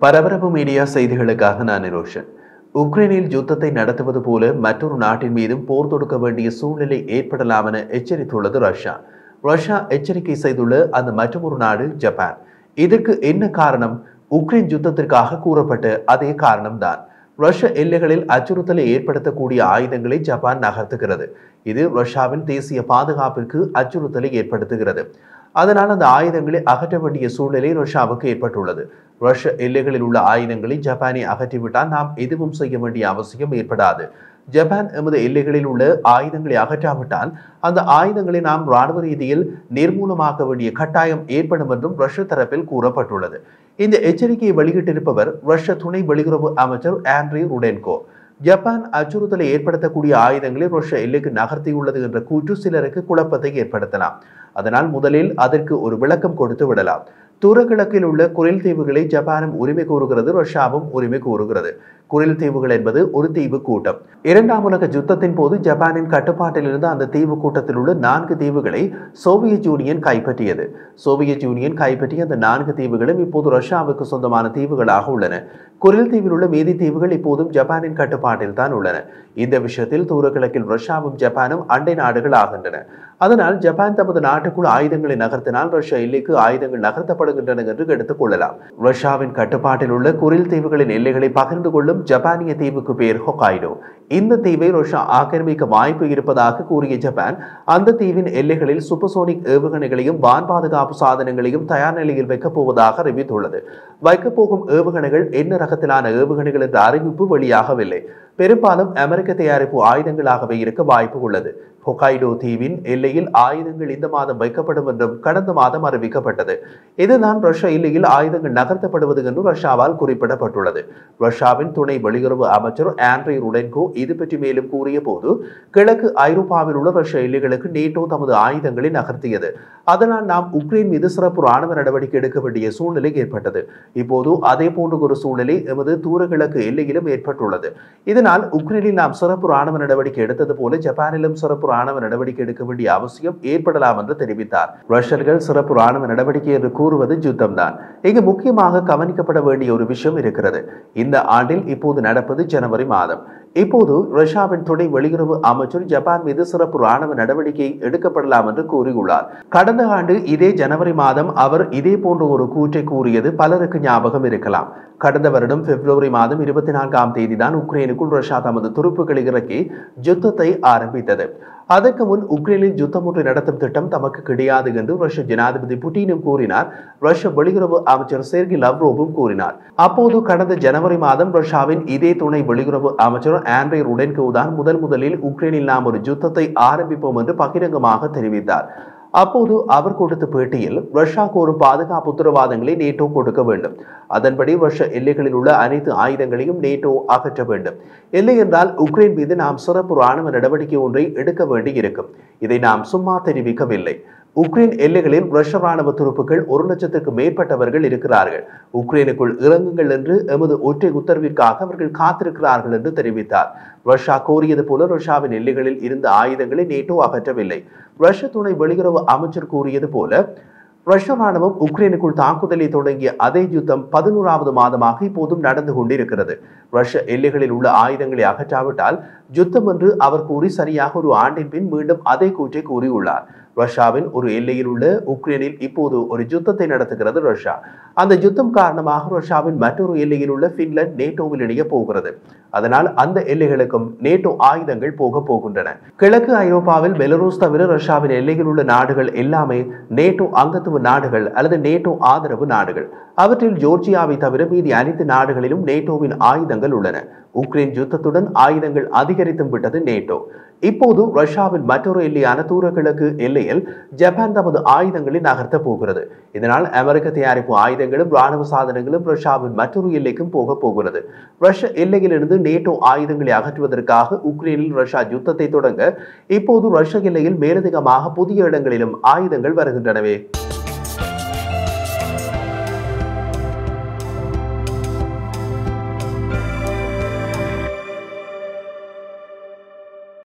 பரபரப்பு மீடியா செய்திகளுக்காக நான் நிரோஷன் உக்ரைனில் யுத்தத்தை நடத்துவது போல மற்றொரு நாட்டின் மீதும் போர் தொடுக்க வேண்டிய சூழ்நிலை ஏற்படலாம் என எச்சரித்துள்ளது ரஷ்யா ரஷ்யா எச்சரிக்கை செய்துள்ள அந்த மற்றொரு நாடு ஜப்பான் இதற்கு என்ன காரணம் உக்ரைன் யுத்தத்திற்காக கூறப்பட்ட அதே காரணம்தான் ரஷ்ய எல்லைகளில் அச்சுறுத்தலை ஏற்படுத்தக்கூடிய ஆயுதங்களை ஜப்பான் நகர்த்துகிறது இது ரஷ்யாவின் தேசிய பாதுகாப்பிற்கு அச்சுறுத்தலை ஏற்படுத்துகிறது அதனால் அந்த ஆயுதங்களை அகற்ற வேண்டிய சூழ்நிலை ரஷ்யாவுக்கு ஏற்பட்டுள்ளது ரஷ்ய எல்லைகளில் உள்ள ஆயுதங்களை ஜப்பானை அகற்றிவிட்டால் நாம் எதுவும் செய்ய வேண்டிய அவசியம் ஏற்படாது ஜப்பான் எமது எல்லைகளில் உள்ள ஆயுதங்களை அகற்றாவிட்டால் அந்த ஆயுதங்களை நாம் ராணுவ ரீதியில் நிர்மூலமாக்க வேண்டிய கட்டாயம் ஏற்படும் என்றும் ரஷ்ய தரப்பில் கூறப்பட்டுள்ளது இந்த எச்சரிக்கையை வெளியிட்டிருப்பவர் ரஷ்ய துணை வெளியுறவு அமைச்சர் ஆண்ட்ரி ருடென்கோ ஜப்பான் அச்சுறுத்தலை ஏற்படுத்தக்கூடிய ஆயுதங்களை ரஷ்ய எல்லைக்கு நகர்த்தியுள்ளது என்ற கூற்று சிலருக்கு குழப்பத்தை ஏற்படுத்தலாம் அதனால் முதலில் அதற்கு ஒரு விளக்கம் கொடுத்து விடலாம் தூரக்கிழக்கில் உள்ள குரில் தீவுகளை ஜப்பானும் உரிமை கோருகிறது ரஷ்யாவும் உரிமை கோருகிறது குரில் தீவுகள் என்பது ஒரு தீவு கூட்டம் இரண்டாம் உலக யுத்தத்தின் போது ஜப்பானின் கட்டுப்பாட்டில் இருந்த அந்த தீவு கூட்டத்தில் உள்ள நான்கு தீவுகளை சோவியத் யூனியன் கைப்பற்றியது சோவியத் யூனியன் கைப்பற்றிய அந்த நான்கு தீவுகளும் இப்போது ரஷ்யாவுக்கு சொந்தமான தீவுகளாக உள்ளன குரில் தீவில் உள்ள மீதி தீவுகள் இப்போதும் ஜப்பானின் கட்டுப்பாட்டில் தான் உள்ளன இந்த விஷயத்தில் தூரக்கிழக்கில் ரஷ்யாவும் ஜப்பானும் அண்டை நாடுகள் ஆகின்றன அதனால் ஜப்பான் தமது நாட்டுக்குள் ஆயுதங்களை நகர்த்தினால் ரஷ்யா எல்லைக்கு ஆயுதங்கள் நகர்த்தப்படுகின்றன என்று எடுத்துக் கொள்ளலாம் ரஷ்யாவின் கட்டுப்பாட்டில் உள்ள குரில் தீவுகளின் எல்லைகளை பகிர்ந்து கொள்ளும் ஜப்பானிய தீவுக்கு பேர் ஹொக்காய்டோ இந்த தீவை ரஷ்யா ஆக்கிரமிக்க வாய்ப்பு இருப்பதாக கூறிய ஜப்பான் அந்த தீவின் எல்லைகளில் சூப்பர்சோனிக் ஏவுகணைகளையும் வான் பாதுகாப்பு சாதனங்களையும் தயார் நிலையில் வைக்கப் போவதாக அறிவித்துள்ளது வைக்கப் போகும் ஏவுகணைகள் என்ன ரகத்திலான ஏவுகணைகள் என்ற அறிவிப்பு வெளியாகவில்லை பெரும்பாலும் அமெரிக்க தயாரிப்பு ஆயுதங்களாகவே இருக்க வாய்ப்பு உள்ளது ஹொக்காய்டோ தீவின் எல்லையில் ஆயுதங்கள் இந்த மாதம் வைக்கப்படும் என்றும் கடந்த மாதம் அறிவிக்கப்பட்டது இதுதான் ரஷ்யா எல்லையில் ஆயுதங்கள் நகர்த்தப்படுவது என்று ரஷ்யாவால் குறிப்பிடப்பட்டுள்ளது ரஷ்யாவின் துணை வெளியுறவு அமைச்சர் ஆண்ட்ரி ருடென்கோ இது பற்றி மேலும் கூறிய போது கிழக்கு ஐரோப்பாவில் உள்ள ரஷ்ய எல்லைகளுக்கு நேட்டோ தமது ஆயுதங்களை நகர்த்தியது அதனால் நாம் உக்ரைன் மீது சிறப்பு ராணுவ நடவடிக்கை எடுக்க வேண்டிய சூழ்நிலை ஏற்பட்டது இப்போது அதே போன்ற ஒரு சூழ்நிலை எமது தூரகிழக்கு எல்லையிலும் ஏற்பட்டுள்ளது இதனால் உக்ரைனில் நாம் சிறப்பு ராணுவ நடவடிக்கை எடுத்தது போல ஜப்பானிலும் சிறப்பு ராணுவ நடவடிக்கை எடுக்க வேண்டிய அவசியம் ஏற்படலாம் என்று தெரிவித்தார் ரஷ்யர்கள் சிறப்பு ராணுவ நடவடிக்கை என்று கூறுவது யுத்தம்தான் இங்கு முக்கியமாக கவனிக்கப்பட வேண்டிய ஒரு விஷயம் இருக்கிறது இந்த ஆண்டில் இப்போது நடப்பது ஜனவரி மாதம் இப்போது ரஷ்யாவின் துணை வெளியுறவு அமைச்சர் ஜப்பான் மீது சிறப்பு ராணுவ நடவடிக்கை எடுக்கப்படலாம் என்று கூறியுள்ளார் கடந்த ஆண்டு இதே ஜனவரி மாதம் அவர் இதே போன்ற ஒரு கூற்றை கூறியது பலருக்கு ஞாபகம் இருக்கலாம் கடந்த வருடம் பிப்ரவரி மாதம் இருபத்தி நான்காம் தேதி தான் உக்ரைனுக்குள் ரஷ்யா தமது துருப்புகளை இறக்கி யுத்தத்தை ஆரம்பித்தது அதற்கு முன் உக்ரைனில் யுத்தம் ஒன்று நடத்தும் திட்டம் தமக்கு கிடையாது என்று ரஷ்ய ஜனாதிபதி புட்டினும் கூறினார் ரஷ்ய வெளியுறவு அமைச்சர் சேர்கி லவ்ரோவும் கூறினார் அப்போது கடந்த ஜனவரி மாதம் ரஷ்யாவின் இதே துணை வெளியுறவு அமைச்சர் ஆண்ட்ரே ருடென்கோ தான் முதல் முதலில் உக்ரைனில் நாம் ஒரு யுத்தத்தை ஆரம்பிப்போம் என்று பகிரங்கமாக தெரிவித்தார் அப்போது அவர் கொடுத்த பேட்டியில் ரஷ்யா கோரும் பாதுகாப்பு உத்தரவாதங்களை நேட்டோ கொடுக்க வேண்டும் அதன்படி ரஷ்ய எல்லைகளில் உள்ள அனைத்து ஆயுதங்களையும் நேட்டோ அகற்ற வேண்டும் இல்லை என்றால் உக்ரைன் மீது நாம் சிறப்பு ராணுவ நடவடிக்கை ஒன்றை எடுக்க வேண்டி இருக்கும் இதை நாம் சும்மா தெரிவிக்கவில்லை உக்ரைன் எல்லைகளில் ரஷ்ய ராணுவ துருப்புகள் ஒரு லட்சத்திற்கு மேற்பட்டவர்கள் இருக்கிறார்கள் உக்ரைனுக்குள் இறங்குங்கள் என்று எமது ஒற்றை உத்தரவிற்காக அவர்கள் காத்திருக்கிறார்கள் என்று தெரிவித்தார் ரஷ்யா கோரியது போல ரஷ்யாவின் எல்லைகளில் இருந்த ஆயுதங்களை நேட்டோ அகற்றவில்லை ரஷ்ய துணை வெளியுறவு அமைச்சர் கூறியது போல ரஷ்ய ராணுவம் உக்ரைனுக்குள் தாக்குதலை தொடங்கிய அதே யுத்தம் பதினோராவது மாதமாக இப்போதும் நடந்து கொண்டிருக்கிறது ரஷ்ய எல்லைகளில் உள்ள ஆயுதங்களை அகற்றாவிட்டால் யுத்தம் என்று அவர் கூறி சரியாக ஒரு ஆண்டின் பின் மீண்டும் அதே கூற்றை கூறியுள்ளார் ரஷ்யாவின் ஒரு எல்லையில் உள்ள உக்ரைனில் இப்போது ஒரு யுத்தத்தை நடத்துகிறது ரஷ்யா அந்த யுத்தம் காரணமாக ரஷ்யாவின் மற்றொரு எல்லையில் உள்ள பின்லாந்து நேட்டோவில் இணைய போகிறது அதனால் அந்த எல்லைகளுக்கும் நேட்டோ ஆயுதங்கள் போக போகின்றன கிழக்கு ஐரோப்பாவில் பெலரூஸ் தவிர ரஷ்யாவின் எல்லையில் உள்ள நாடுகள் எல்லாமே நேட்டோ அங்கத்துவ நாடுகள் அல்லது நேட்டோ ஆதரவு நாடுகள் அவற்றில் ஜோர்ஜியாவை தவிர மீதி அனைத்து நாடுகளிலும் நேட்டோவின் ஆயுதங்கள் உள்ளன உக்ரைன் யுத்தத்துடன் ஆயுதங்கள் அதிகரித்தும் விட்டது நேட்டோ இப்போது ரஷ்யாவின் மற்றொரு எல்லையான தூரக்கிழக்கு எல்லையில் ஜப்பான் தமது ஆயுதங்களை நகர்த்த போகிறது இதனால் அமெரிக்க தயாரிப்பு ஆயுதங்களும் ராணுவ சாதனங்களும் ரஷ்யாவின் மற்றொரு எல்லைக்கும் போக போகிறது ரஷ்ய எல்லையிலிருந்து நேட்டோ ஆயுதங்களை அகற்றுவதற்காக உக்ரைனில் ரஷ்யா யுத்தத்தை தொடங்க இப்போது ரஷ்ய எல்லையில் மேலதிகமாக புதிய இடங்களிலும் ஆயுதங்கள் வருகின்றனவே